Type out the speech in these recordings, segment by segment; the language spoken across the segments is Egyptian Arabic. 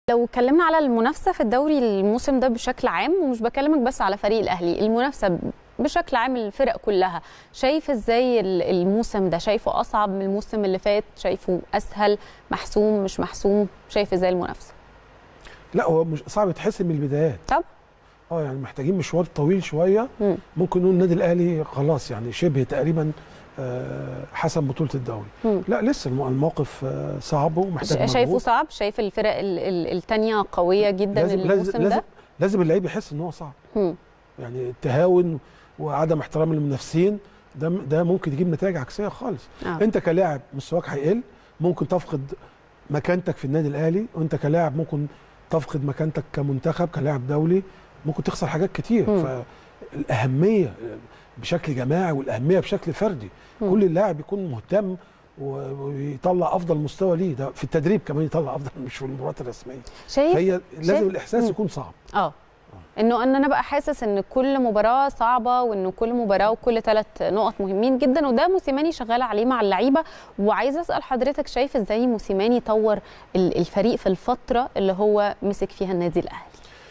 لو اتكلمنا على المنافسه في الدوري الموسم ده بشكل عام ومش بكلمك بس على فريق الاهلي المنافسه بشكل عام الفرق كلها شايف ازاي الموسم ده شايفه اصعب من الموسم اللي فات شايفه اسهل محسوم مش محسوم شايف ازاي المنافسه لا هو مش صعب يتحسم من البدايات طب اه يعني محتاجين مشوار طويل شويه مم. ممكن نقول النادي الاهلي خلاص يعني شبه تقريبا آه، حسم بطوله الدوري مم. لا لسه الم- الموقف آه، صعب ومحتاج شايفه مجهود. صعب شايف الفرق ال- ال- التانية قويه جدا لازم الموسم لازم ده لازم, لازم اللعيب يحس ان هو صعب مم. يعني التهاون وعدم احترام المنافسين ده ده ممكن يجيب نتائج عكسيه خالص آه. انت كلاعب مستواك هيقل ممكن تفقد مكانتك في النادي الاهلي وانت كلاعب ممكن تفقد مكانتك كمنتخب كلاعب دولي ممكن تخسر حاجات كتير مم. فالاهميه بشكل جماعي والاهميه بشكل فردي مم. كل لاعب يكون مهتم و- ويطلع افضل مستوى ليه ده في التدريب كمان يطلع افضل مش في المباريات الرسميه شايف فهي لازم شايف- الاحساس مم. يكون صعب اه انه ان انا بقى حاسس ان كل مباراه صعبه وان كل مباراه وكل ثلاث نقط مهمين جدا وده موسيماني شغال عليه مع اللعيبه وعايزه اسال حضرتك شايف ازاي موسيماني طور ال- الفريق في الفتره اللي هو مسك فيها النادي الاهلي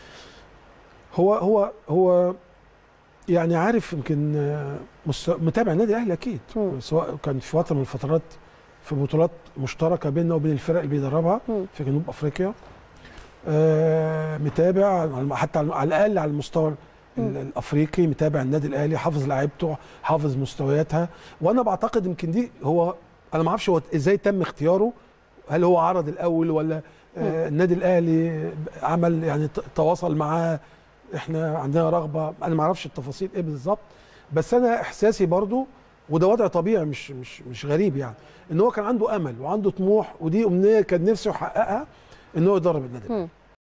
هو هو هو يعني عارف يمكن آه، مست- متابع النادي الاهلي اكيد مم. سواء كان في فتره من الفترات في بطولات مشتركه بيننا وبين الفرق اللي بيدربها مم. في جنوب افريقيا آه، متابع على- حتى على على الاقل على المستوى ال- مم. الافريقي متابع النادي الاهلي حافظ لعيبته حافظ مستوياتها وانا بعتقد يمكن دي هو انا ما اعرفش هو ازاي تم اختياره هل هو عرض الاول ولا آه، النادي الاهلي عمل يعني ت- تواصل معاه احنا عندنا رغبه انا ما اعرفش التفاصيل ايه بالظبط بس انا احساسي برضو وده وضع طبيعي مش مش مش غريب يعني ان هو كان عنده امل وعنده طموح ودي امنيه كان نفسه يحققها ان هو يدرب النادي الأهلي. مم.